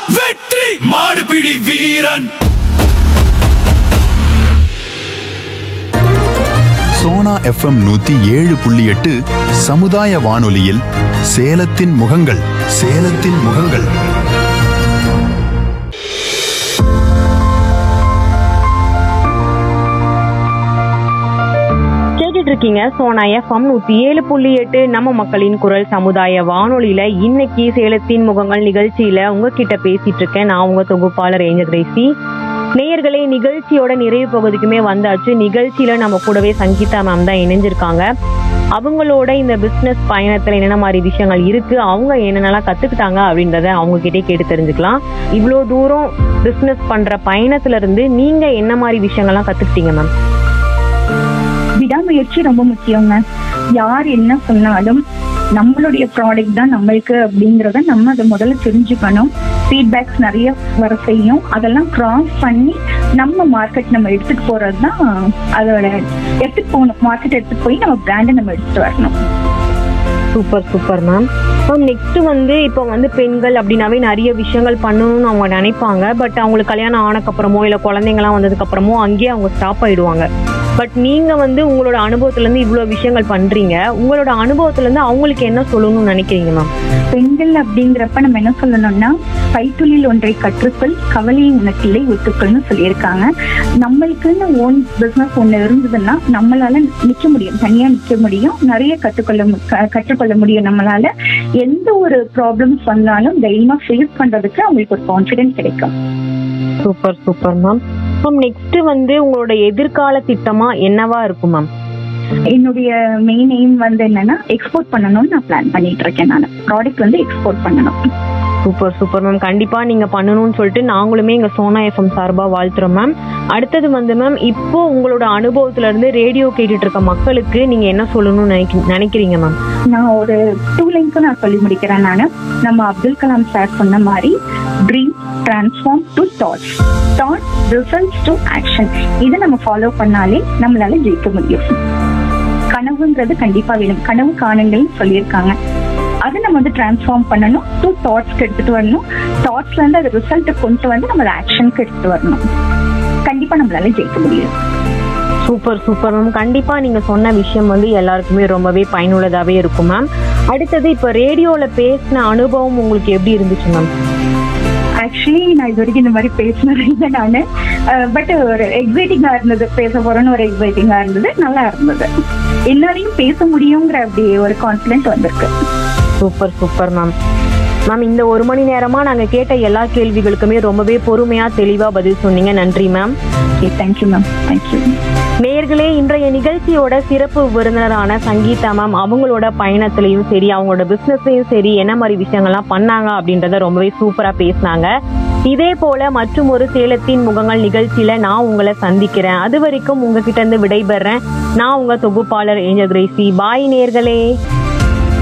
வெற்றி மாடுபிடி வீரன் சோனா எஃப்எம் நூத்தி ஏழு புள்ளி எட்டு சமுதாய வானொலியில் சேலத்தின் முகங்கள் சேலத்தின் முகங்கள் கேட்டுட்டு இருக்கீங்க சோனா எஃப்எம் நூத்தி ஏழு புள்ளி எட்டு நம்ம மக்களின் குரல் சமுதாய வானொலியில இன்னைக்கு சேலத்தின் முகங்கள் நிகழ்ச்சியில உங்ககிட்ட பேசிட்டு இருக்கேன் நான் உங்க தொகுப்பாளர் ஏஞ்சல் கிரேசி நேயர்களே நிகழ்ச்சியோட நிறைவு பகுதிக்குமே வந்தாச்சு நிகழ்ச்சியில நம்ம கூடவே சங்கீதா மேம் தான் இணைஞ்சிருக்காங்க அவங்களோட இந்த பிசினஸ் பயணத்துல என்னென்ன மாதிரி விஷயங்கள் இருக்கு அவங்க என்னென்னலாம் கத்துக்கிட்டாங்க அப்படின்றத அவங்க கிட்டே கேட்டு தெரிஞ்சுக்கலாம் இவ்வளோ தூரம் பிசினஸ் பண்ற பயணத்துல இருந்து நீங்க என்ன மாதிரி விஷயங்கள்லாம் கத்துக்கிட்டீங்க மேம் விடாமுயற்சி ரொம்ப முக்கியங்க யார் என்ன சொன்னாலும் நம்மளுடைய ப்ராடக்ட் தான் நம்மளுக்கு அப்படிங்கறத நம்ம அதை முதல்ல தெரிஞ்சுக்கணும் ஃபீட்பேக்ஸ் நிறைய வர செய்யும் அதெல்லாம் கிராஸ் பண்ணி நம்ம மார்க்கெட் நம்ம எடுத்துட்டு போறது தான் அதோட எடுத்துட்டு போகணும் மார்க்கெட் எடுத்துட்டு போய் நம்ம பிராண்டை நம்ம எடுத்துட்டு வரணும் super super ma'am ma'am next வந்து இப்போ வந்து பெண்கள் அப்படின்னாவே நிறைய விஷயங்கள் பண்ணணும்னு அவங்க நினைப்பாங்க பட் அவங்களுக்கு கல்யாணம் ஆனக்கப்புறமோ இல்லை குழந்தைங்கலாம் வந்ததுக்கு அப்புறமோ அங்கேயே அவங்க ஸ்டாப் ஆயிடுவாங்க பட் நீங்க வந்து உங்களோட அனுபவத்துல இருந்து இவ்வளவு விஷயங்கள் பண்றீங்க உங்களோட அனுபவத்துல இருந்து அவங்களுக்கு என்ன சொல்லணும்னு நினைக்கிறீங்க மேம் பெண்கள் அப்படிங்கிறப்ப நம்ம என்ன சொல்லணும்னா கைத்தொழில் ஒன்றை கற்றுக்கொள் கவலையை உனக்கில்லை ஒத்துக்கள்னு சொல்லியிருக்காங்க நம்மளுக்குன்னு ஓன் பிசினஸ் ஒண்ணு இருந்ததுன்னா நம்மளால நிக்க முடியும் தனியா நிக்க முடியும் நிறைய கற்றுக்கொள்ள மு- க- கற்றுக்கொள்ள முடியும் நம்மளால எந்த ஒரு ப்ராப்ளம்ஸ் வந்தாலும் தைரியமா ஃபேஸ் பண்றதுக்கு அவங்களுக்கு ஒரு கான்ஃபிடென்ட் கிடைக்கும் super super ma'am ma'am next வந்து உங்களோட எதிர்கால திட்டமா என்னவா இருக்கும் மேம் என்னுடைய மெயின் எய்ம் வந்து என்னன்னா எக்ஸ்போர்ட் பண்ணணும்னு நான் பிளான் பண்ணிட்டு இருக்கேன் நான் ப்ராடக்ட் வந்து எக்ஸ்போர்ட் பண்ணணும் சூப்பர் சூப்பர் மேம் கண்டிப்பா நீங்க பண்ணணும்னு சொல்லிட்டு நாங்களுமே எங்க சோனா எஃப்எம் சார்பா வாழ்த்துறோம் மேம் அடுத்தது வந்து மேம் இப்போ உங்களோட அனுபவத்துல இருந்து ரேடியோ கேட்டுட்டு இருக்க மக்களுக்கு நீங்க என்ன சொல்லணும்னு நினைக்க நினைக்கிறீங்க மேம் நான் ஒரு டூ லைன்ஸும் நான் சொல்லி முடிக்கிறேன் நான் நம்ம அப்துல் கலாம் சார் சொன்ன மாதிரி dream transform to thoughts thought results to action இதை நம்ம ஃபாலோ பண்ணாலே நம்மளால ஜெயிக்க முடியும் கனவுன்றது கண்டிப்பா வேணும் கனவு காணுங்கள்னு சொல்லியிருக்காங்க அதை நம்ம வந்து டிரான்ஸ்ஃபார்ம் பண்ணணும் டு தாட்ஸ்க்கு எடுத்துட்டு வரணும் தாட்ஸ்ல இருந்து அது ரிசல்ட்டை கொண்டு வந்து நம்ம ஆக்ஷனுக்கு எடுத்துட்டு வரணும் கண்டிப்பா நம்மளால ஜெயிக்க முடியும் சூப்பர் சூப்பர் மேம் கண்டிப்பா நீங்க சொன்ன விஷயம் வந்து எல்லாருக்குமே ரொம்பவே பயனுள்ளதாவே இருக்கும் மேம் அடுத்தது இப்போ ரேடியோல பேசின அனுபவம் உங்களுக்கு எப்படி இருந்துச்சு மேம் ஆக்சுவலி நான் இது வரைக்கும் இந்த மாதிரி பேசினது இல்லை நானு பட் ஒரு எக்ஸைட்டிங்கா இருந்தது பேச போறேன்னு ஒரு எக்ஸைட்டிங்கா இருந்தது நல்லா இருந்தது எல்லாரையும் பேச முடியுங்கிற அப்படி ஒரு கான்பிடன்ட் வந்திருக்கு சூப்பர் சூப்பர் மேம் மேம் இந்த ஒரு மணி நேரமா நாங்க கேட்ட எல்லா கேள்விகளுக்குமே ரொம்பவே பொறுமையா தெளிவா பதில் சொன்னீங்க நன்றி ma'am okay thank you ma'am thank you நேர்களே இன்றைய நிகழ்ச்சியோட சிறப்பு விருந்தினரான சங்கீதா மேம் அவங்களோட பயணத்திலையும் சரி அவங்களோட பிசினஸ்லயும் சரி என்ன மாதிரி விஷயங்கள்லாம் பண்ணாங்க அப்படின்றத ரொம்பவே சூப்பரா பேசினாங்க இதே போல மற்றும் ஒரு சேலத்தின் முகங்கள் நிகழ்ச்சியில நான் உங்களை சந்திக்கிறேன் அது வரைக்கும் உங்ககிட்ட இருந்து விடைபெறேன் நான் உங்க தொகுப்பாளர் ஏஞ்சல் கிரேசி பாய் நேர்களே